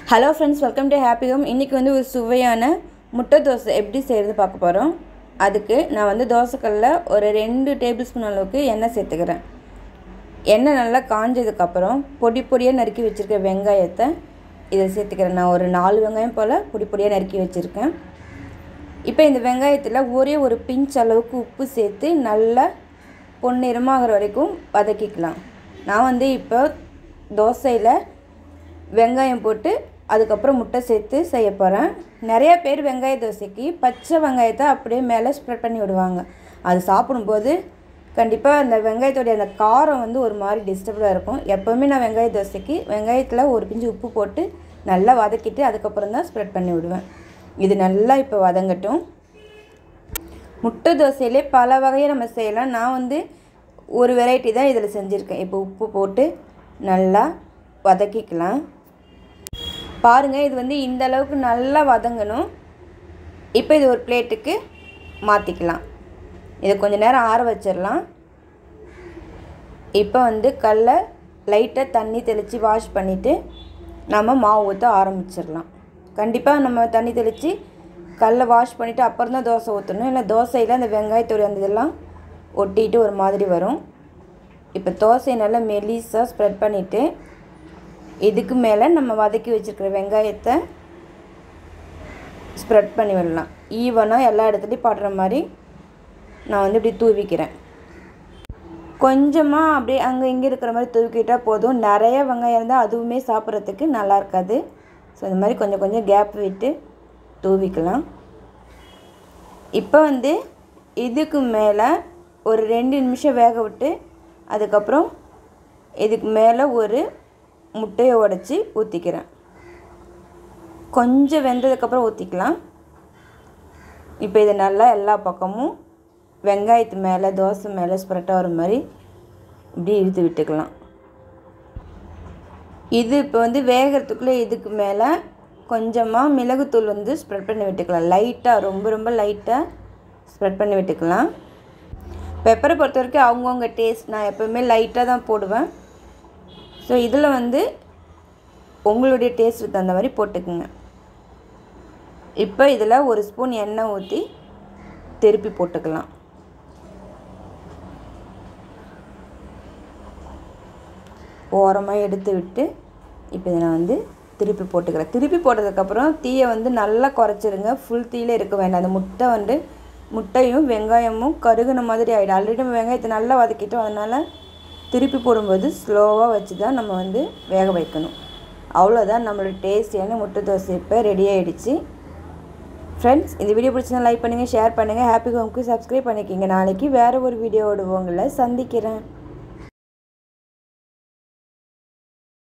hello friends welcome to happy home இன்றைக்கி வந்து ஒரு சுவையான முட்டை தோசை எப்படி செய்கிறது பார்க்க போகிறோம் அதுக்கு நான் வந்து தோசைக்கல்லில் ஒரு ரெண்டு டேபிள் ஸ்பூன் அளவுக்கு எண்ணெய் சேர்த்துக்கிறேன் எண்ணெய் நல்லா காஞ்சதுக்கப்புறம் பொடி பொடியாக நறுக்கி வச்சுருக்க வெங்காயத்தை இதை சேர்த்துக்கிறேன் நான் ஒரு நாலு வெங்காயம் போல் பொடி பொடியாக நறுக்கி வச்சுருக்கேன் இப்போ இந்த வெங்காயத்தில் ஒரே ஒரு பிஞ்ச் அளவுக்கு உப்பு சேர்த்து நல்லா பொன்னிறமாகிற வரைக்கும் வதக்கிக்கலாம் நான் வந்து இப்போ தோசையில் வெங்காயம் போட்டு அதுக்கப்புறம் முட்டை சேர்த்து செய்ய போகிறேன் நிறைய பேர் வெங்காய தோசைக்கு பச்சை வெங்காயத்தை அப்படியே மேலே ஸ்ப்ரெட் பண்ணி விடுவாங்க அது சாப்பிடும்போது கண்டிப்பாக அந்த வெங்காயத்தோடைய அந்த காரம் வந்து ஒரு மாதிரி டிஸ்டர்ப்டாக இருக்கும் எப்போவுமே நான் வெங்காய தோசைக்கு வெங்காயத்தில் ஒரு பிஞ்சு உப்பு போட்டு நல்லா வதக்கிட்டு அதுக்கப்புறம் தான் ஸ்ப்ரெட் பண்ணி விடுவேன் இது நல்லா இப்போ வதங்கட்டும் முட்டை தோசையிலே பல வகையை நம்ம செய்யலாம் நான் வந்து ஒரு வெரைட்டி தான் இதில் செஞ்சுருக்கேன் இப்போ உப்பு போட்டு நல்லா வதக்கிக்கலாம் பாருங்கள் இது வந்து இந்த அளவுக்கு நல்லா வதங்கணும் இப்போ இது ஒரு பிளேட்டுக்கு மாற்றிக்கலாம் இதை கொஞ்ச நேரம் ஆற வச்சிடலாம் இப்போ வந்து கல்லை லைட்டாக தண்ணி தெளித்து வாஷ் பண்ணிவிட்டு நம்ம மாவு ஊற்ற ஆரம்பிச்சிடலாம் கண்டிப்பாக நம்ம தண்ணி தெளித்து கல்லை வாஷ் பண்ணிவிட்டு அப்புறம் தான் தோசை ஊற்றணும் இல்லை தோசையில் அந்த வெங்காயத்தோடு அந்த இதெல்லாம் ஒட்டிட்டு ஒரு மாதிரி வரும் இப்போ தோசையை நல்லா மெலிசாக ஸ்ப்ரெட் பண்ணிவிட்டு இதுக்கு மேலே நம்ம வதக்கி வச்சுருக்கிற வெங்காயத்தை ஸ்ப்ரெட் பண்ணி விடலாம் ஈவனாக எல்லா இடத்துலையும் படுற மாதிரி நான் வந்து இப்படி தூவிக்கிறேன் கொஞ்சமாக அப்படியே அங்கே இங்கே இருக்கிற மாதிரி தூக்கிட்டால் போதும் நிறைய வெங்காயம் இருந்தால் அதுவுமே சாப்பிட்றதுக்கு நல்லா இருக்காது ஸோ இந்த மாதிரி கொஞ்சம் கொஞ்சம் கேப் விட்டு தூவிக்கலாம் இப்போ வந்து இதுக்கு மேலே ஒரு ரெண்டு நிமிஷம் வேக விட்டு அதுக்கப்புறம் இதுக்கு மேலே ஒரு முட்டையை உடச்சி ஊற்றிக்கிறேன் கொஞ்சம் வெந்ததுக்கப்புறம் ஊற்றிக்கலாம் இப்போ இதை நல்லா எல்லா பக்கமும் வெங்காயத்து மேலே தோசை மேலே ஸ்ப்ரெட் ஆகிற மாதிரி இப்படி இழுத்து விட்டுக்கலாம் இது இப்போ வந்து வேகிறதுக்குள்ளே இதுக்கு மேலே கொஞ்சமாக மிளகுத்தூள் வந்து ஸ்ப்ரெட் பண்ணி விட்டுக்கலாம் லைட்டாக ரொம்ப ரொம்ப லைட்டாக ஸ்ப்ரெட் பண்ணி விட்டுக்கலாம் பெப்பரை பொறுத்த வரைக்கும் அவங்கவுங்க டேஸ்ட் நான் எப்போவுமே லைட்டாக தான் போடுவேன் ஸோ இதில் வந்து உங்களுடைய டேஸ்ட்டுக்கு தகுந்த மாதிரி போட்டுக்குங்க இப்போ இதில் ஒரு ஸ்பூன் எண்ணெய் ஊற்றி திருப்பி போட்டுக்கலாம் ஓரமாக எடுத்து விட்டு இப்போ இதை நான் வந்து திருப்பி போட்டுக்கிறேன் திருப்பி போட்டதுக்கப்புறம் தீயை வந்து நல்லா குறைச்சிருங்க ஃபுல் தீயில் இருக்க வேண்டாம் அந்த முட்டை வந்து முட்டையும் வெங்காயமும் கருகுன மாதிரி ஆகிடும் ஆல்ரெடி நம்ம வெங்காயத்தை நல்லா வதக்கிட்டோம் அதனால் திருப்பி போடும்போது ஸ்லோவாக வச்சு தான் நம்ம வந்து வேக வைக்கணும் அவ்வளோதான் நம்மளோட டேஸ்டியான முட்டை தோசை இப்போ ரெடி ஆகிடுச்சு ஃப்ரெண்ட்ஸ் இந்த வீடியோ பிடிச்சினா லைக் பண்ணுங்கள் ஷேர் பண்ணுங்கள் ஹாப்பி ஹோம்க்கு சப்ஸ்கிரைப் பண்ணிக்கிங்க நாளைக்கு வேறு ஒரு வீடியோவோட உங்களை சந்திக்கிறேன்